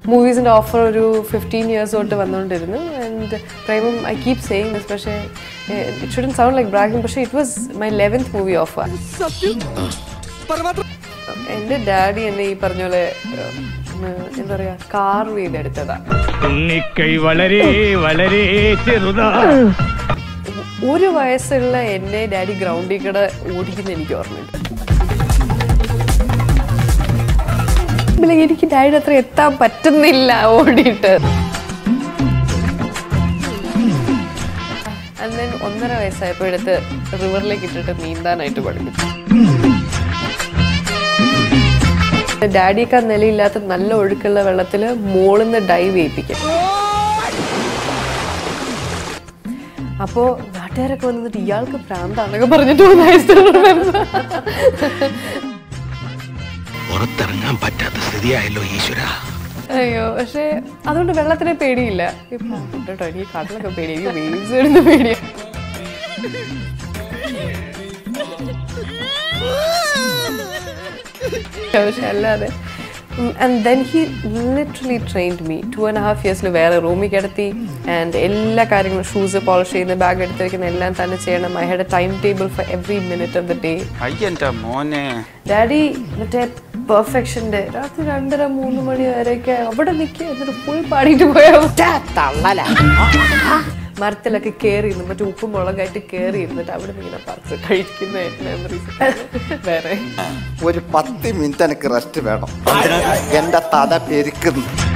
മൂവീസിൻ്റെ offer ഒരു fifteen years തൊട്ട് വന്നുകൊണ്ടിരുന്നു and Premam I keep saying this പക്ഷേ it shouldn't sound like bragging പക്ഷേ it was my eleventh movie offer എൻ്റെ daddy എന്നെ ഈ പറഞ്ഞ പോലെ ഉം, എന്താ പറയുക കാർ ചെയ്തെടുത്തതാ ഉണ്ണിക്കൈ വളരെ വളരെ ചെറുതാ ഒരു വയസ്സുള്ള എന്നെ ഡാഡി ഗ്രൗണ്ടിൽ കൂടെ ഓടിക്കുന്ന എനിക്ക് ഓർമ്മയുണ്ട് പിന്നെ എനിക്ക് ഡാഡിയുടെ അത്ര എത്താൻ പറ്റുന്നില്ല ഓടിയിട്ട് അന്ന് ഒന്നര വയസ്സായപ്പോൾ എടുത്ത് റിവറിലേക്ക് ഇട്ടിട്ട് നീന്താനായിട്ട് പഠിപ്പിച്ചു ഡാഡിയൊക്കെ നിലയില്ലാത്ത നല്ല ഒഴുക്കുള്ള വെള്ളത്തിൽ മോളിന്ന് ഡൈവ് ചെയ്യിപ്പിക്കും അപ്പോ നാട്ടുകാരൊക്കെ വന്നിട്ട് ഇയാൾക്ക് ഭ്രാന്താന്നൊക്കെ പറഞ്ഞിട്ട് വന്ന I still remember. പുറത്തിറങ്ങാൻ പറ്റാത്ത സ്ഥിതിയായല്ലോ ഈശ്വര അയ്യോ പക്ഷേ അതുകൊണ്ട് വെള്ളത്തിനെ പേടിയില്ല ഇപ്പൊ കേട്ടോ എനിക്ക് കടലൊക്കെ പേടി എനിക്ക് വേവ്സ് വരുന്ന പേടിയാ പക്ഷെ അല്ലാതെ and then he literally trained me two and half ഇയേഴ്സിൽ വേറെ റൂമിൽ കിടത്തി ആൻഡ് എല്ലാ കാര്യങ്ങളും ഷൂസ് പോളിഷ് ചെയ്യുന്ന ബാഗ് എടുത്ത് വെക്കുന്ന എല്ലാം തന്നെ ചെയ്യണം I had a time table for every minute of the day അയ്യന്റെ മോനെ ഡാഡി മറ്റേ പെർഫെക്ഷന്റെ രാത്രി രണ്ടര മൂന്ന് മണി വരെയൊക്കെ അവിടെ നിൽക്കുക എന്നിട്ട് ഫുൾ പാടിയിട്ട് പോയാ മരത്തിലൊക്കെ കയറി ഇരുന്ന് മറ്റേ ഉപ്പും മുളകായിട്ട് കയറി ഇരുന്നിട്ട് അവിടെ നിന്ന് ഇങ്ങനെ പറിച്ച് കഴിക്കുന്ന മെമ്മറീസ് വേറെ ഒരു പത്ത് മിനിറ്റ് എനിക്ക് റെസ്റ്റ് വേണം എന്റെ തല പെരുക്കുന്നു